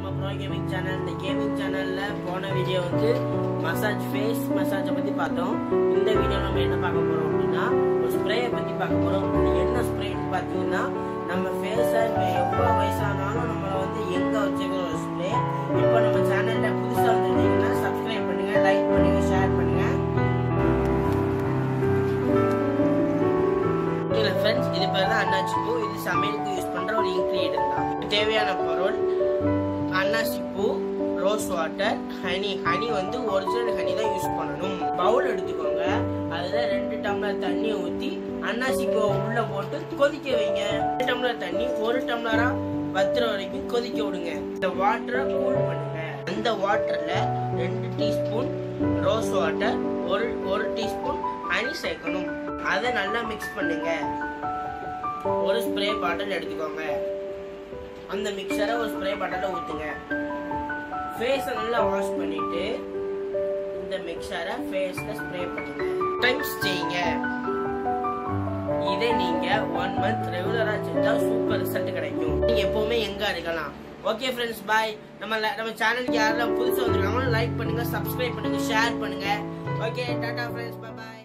நம்ம bro gaming channel இந்த gaming சேனல்ல போன வீடியோ வந்து மசாஜ் ஃபேஸ் மசாஜை பத்தி பார்த்தோம் இந்த வீடியோ நம்ம என்ன பார்க்க போறோம் அப்படின்னா ஒரு ஸ்ப்ரேயை பத்தி பார்க்க போறோம் அது என்ன ஸ்ப்ரேன்னு பார்த்தீங்கன்னா நம்ம ஃபேஸை எவ்வளோ வயசானாலும் நம்மளை வந்து எங்க வச்சுக்கிற ஒரு ஸ்ப்ரே இப்போ நம்ம சேனல்ல புதுசா வந்துருந்தீங்கன்னா சப்ஸ்கிரைப் பண்ணுங்க லைக் பண்ணுங்க ஷேர் பண்ணுங்க இல்லை ஃப்ரெண்ட்ஸ் இது பேர் தான் அன்னாச்சி பூ இது சமையலுக்கு யூஸ் பண்ணுற ஒரு இன்க்ரீடியன்ட் தான் தேவையான பொருள் அன்னாசி பூ ரோஸ் வாட்டர் ஹனி ஹனி வந்து ஒரிஜினல் ஹனி தான் யூஸ் பண்ணணும் பவுல் எடுத்துக்கோங்க அதில் ரெண்டு டம்ளர் தண்ணியை ஊற்றி அன்னாசி பூவை உள்ளே போட்டு கொதிக்க வைங்க ரெண்டு டம்ளர் தண்ணி ஒரு டம்ளரா வத்துற வரைக்கும் கொதிக்க விடுங்க இந்த வாட்டரை கூல் பண்ணுங்க அந்த வாட்டர்ல ரெண்டு டீஸ்பூன் ரோஸ் வாட்டர் ஒரு ஒரு டீஸ்பூன் ஹனி சேர்க்கணும் அதை நல்லா மிக்ஸ் பண்ணுங்க ஒரு ஸ்ப்ரே பாட்டில் எடுத்துக்கோங்க அந்த மிக்சரை ஒரு ஸ்ப்ரே பாட்டில் ஊற்றுங்க ஃபேஸை நல்லா வாஷ் பண்ணிட்டு இந்த மிக்சரை ஃபேஸில் ஸ்ப்ரே பண்ணுங்க டைம்ஸ் செய்யுங்க இதை நீங்க ஒன் மந்த் ரெகுலரா செஞ்சா சூப்பர் ரிசல்ட் கிடைக்கும் நீங்க எப்பவுமே எங்க இருக்கலாம் ஓகே ஃப்ரெண்ட்ஸ் பாய் நம்ம ல- நம்ம சேனலுக்கு யாரெல்லாம் புதுசா வந்திருக்காங்களோ லைக் பண்ணுங்க சப்ஸ்கிரைப் பண்ணுங்க ஷேர் பண்ணுங்க ஓகே டாடா ஃப்ரெண்ட்ஸ் பாய்